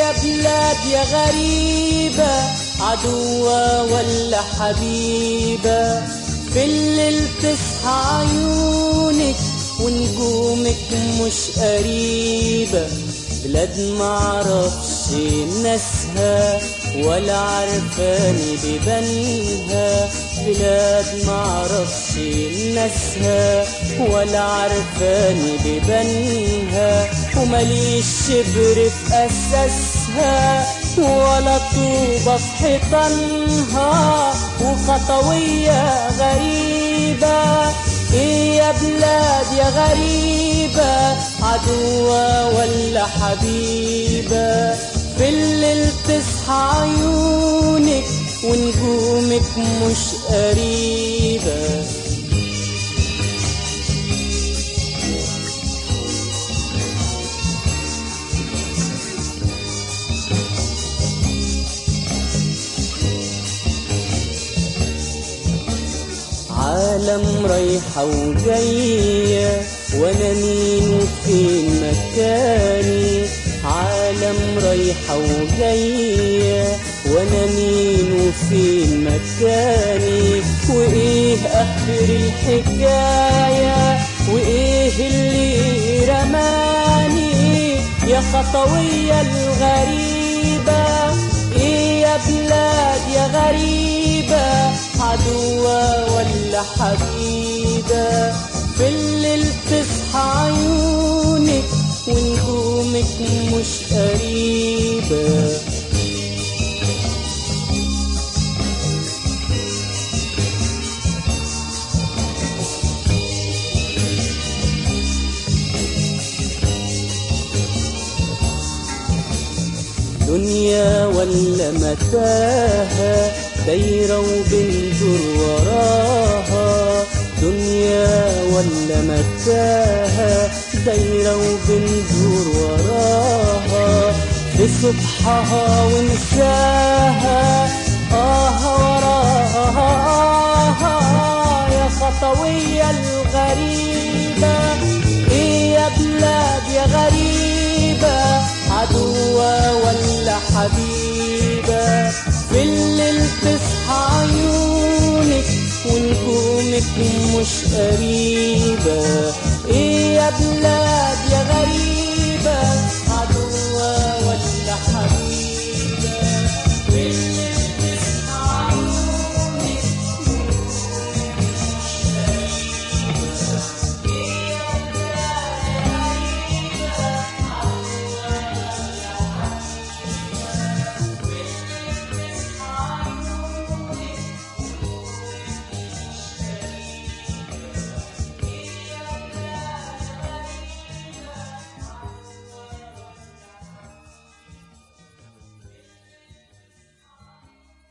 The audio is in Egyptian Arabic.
يا بلاد يا غريبة عدوة ولا حبيبة في الليل تصحى عيونك ونجومك مش قريبة بلاد معرفش ناسها ولا عرفاني ببنها بلاد معرفش ناسها ولا عرفاني ببنها ومليش شبر في أساسها ولا طوبة في حيطانها وخطوية غريبة إيه يا بلاد يا غريبة عدوة ولا حبيبة في الليل تصحى عيونك ونجومك مش قريبة عالم رايحة وجاية وانا مين وفين مكاني عالم رايحة وجاية وانا مين وفين مكاني وايه اخر الحكاية وايه اللي رماني يا خطوية الغريبة ايه يا بلاد يا غريبة عدوة ولا حبيبة في الليل تصحى عيونك ونجومك مش قريبة دنيا ولا متاهة دايرة وبندور وراها دنيا ولا متاهة دايرة وبندور وراها بصبحها ونساها آه وراها آه يا خطوية الغريبة إيه يا بلاد يا غريبة عدوة ولا حبيبة في الليل تصحى عيونك ونجومك مش قريبة إيه يا بلاد